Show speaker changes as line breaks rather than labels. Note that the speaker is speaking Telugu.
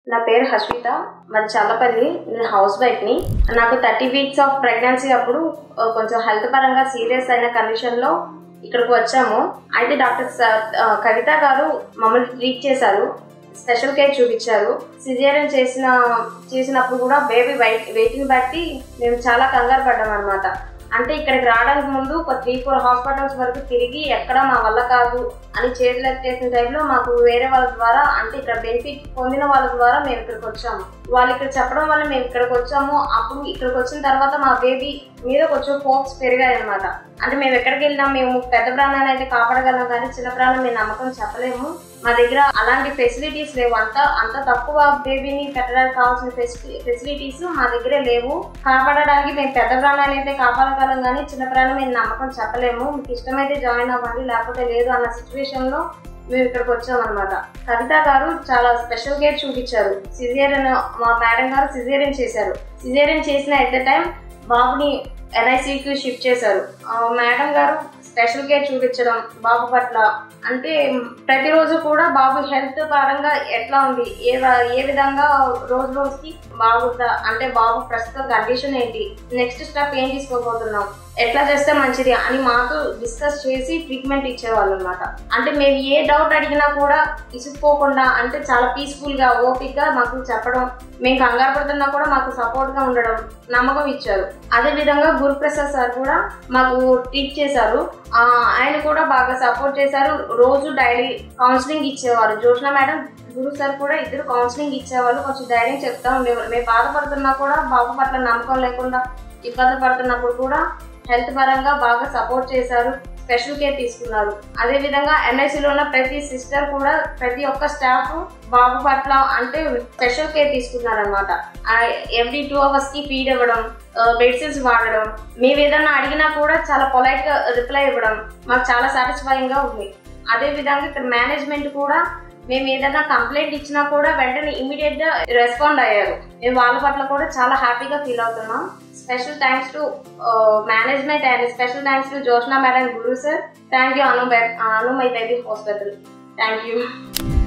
నా పేరు హస్మిత మరి చల్లపల్లి నేను హౌస్ వైఫ్ని నాకు థర్టీ వీక్స్ ఆఫ్ ప్రెగ్నెన్సీ అప్పుడు ఆ, కొంచెం హెల్త్ పరంగా సీరియస్ అయిన కండిషన్లో ఇక్కడికి వచ్చాము అయితే డాక్టర్ స- ఆ, కవిత గారు మమ్మల్ని ట్రీట్ చేశారు స్పెషల్ కేర్ చూపించారు సిజేరియన్ చేసిన చేసినప్పుడు కూడా బేబీ వెయిట్ వెయిట్ని బట్టి మేము చాలా కంగారు పడ్డాం అనమాట అంటే ఇక్కడికి రావడానికి ముందు ఒక త్రీ ఫోర్ హాస్పిటల్స్ వరకు తిరిగి ఎక్కడ మా వల్ల కాదు అని చేతులు చేసిన టైంలో మాకు వేరే వాళ్ళ ద్వారా అంటే ఇక్కడ బెనిఫిట్ పొందిన వాళ్ళ ద్వారా మేము ఇక్కడికి వచ్చాము వాళ్ళు ఇక్కడ చెప్పడం వల్ల మేము ఇక్కడికి వచ్చాము అప్పుడు ఇక్కడికి వచ్చిన తర్వాత మా బేబీ మీద కొంచెం హోప్స్ పెరిగాయి అనమాట అంటే మేము ఎక్కడికి వెళ్ళినా మేము పెద్ద ప్రాణాన్ని అయితే కాపాడగలం కానీ చిన్న ప్రాణం మేము నమ్మకం చెప్పలేము మా దగ్గర అలాంటి ఫెసిలిటీస్ లేవు అంత అంత తక్కువ బేబీని పెట్టడానికి కావాల్సిన ఫెసిలిటీస్ మా దగ్గర లేవు కాపాడడానికి మేము పెద్ద ప్రాణాన్ని అయితే కాపాడగలం కానీ చిన్న ప్రాణం మేము నమ్మకం చెప్పలేము మీకు ఇష్టమైతే జాయిన్ అవ్వండి లేకపోతే లేదు అన్న సిచ్యువేషన్ లో మేము ఇక్కడికి వచ్చామన్నమాట కవిత గారు చాలా స్పెషల్ కేర్ చూపించారు సిజేరియన్ మా మేడం గారు సిజేరియన్ చేశారు సిజేరియన్ చేసిన ఎట్ ద టైం బాబుని ఎన్ఐసికి షిఫ్ట్ చేశారు ఆ, మేడం గారు స్పెషల్ కేర్ చూపించడం బాబు పట్ల అంటే ప్రతిరోజు కూడా బాబు హెల్త్ పరంగా ఎట్లా ఉంది ఏ వ- ఏ విధంగా రోజు రోజుకి బాబు ద- అంటే బాబు ప్రస్తుతం కండిషన్ ఏంటి నెక్స్ట్ స్టెప్ ఏం తీసుకోబోతున్నాం ఎట్లా చేస్తే మంచిది అని మాతో డిస్కస్ చేసి ట్రీట్మెంట్ ఇచ్చేవాళ్ళు అనమాట అంటే మేము ఏ డౌట్ అడిగినా కూడా ఇసుకుపోకుండా అంటే చాలా పీస్ఫుల్ గా ఓపిక్ గా మాకు చెప్పడం మేము కంగారు పడుతున్నా కూడా మాకు సపోర్ట్ గా ఉండడం నమ్మకం ఇచ్చారు అదే విధంగా గురుప్రసాద్ సార్ కూడా మాకు ట్రీట్ చేశారు ఆ, ఆయన కూడా బాగా సపోర్ట్ చేశారు రోజు డైలీ కౌన్సిలింగ్ ఇచ్చేవారు జోష్న మేడం గురు సార్ కూడా ఇద్దరు కౌన్సిలింగ్ ఇచ్చేవాళ్ళు కొంచెం ధైర్యం చెప్తా ఉండేవారు మేము బాధపడుతున్నా కూడా బాబు పట్ల నమ్మకం లేకుండా ఇబ్బంది పడుతున్నప్పుడు కూడా హెల్త్ పరంగా బాగా సపోర్ట్ చేశారు స్పెషల్ కేర్ తీసుకున్నారు అదే విధంగా ఎంఎస్సీలో ఉన్న ప్రతి సిస్టర్ కూడా ప్రతి ఒక్క స్టాఫ్ బాబు పట్ల అంటే స్పెషల్ కేర్ తీసుకున్నారు అనమాట ఎవ్రీ టూ అవర్స్ కి ఫీడ్ ఇవ్వడం మెడిసిన్స్ వాడడం మేము ఏదన్నా అడిగినా కూడా చాలా పొలైట్ గా రిప్లై ఇవ్వడం మాకు చాలా సాటిస్ఫైయింగ్ గా ఉంది అదే విధంగా ఇక్కడ మేనేజ్మెంట్ కూడా మేము ఏదైనా కంప్లైంట్ ఇచ్చినా కూడా వెంటనే ఇమీడియట్ గా రెస్పాండ్ అయ్యారు మేము వాళ్ళ పట్ల కూడా చాలా హ్యాపీగా ఫీల్ అవుతున్నాం special thanks to management and special thanks to Joshna madam Guru sir thank you Anu బే- Anu my baby hospital thank you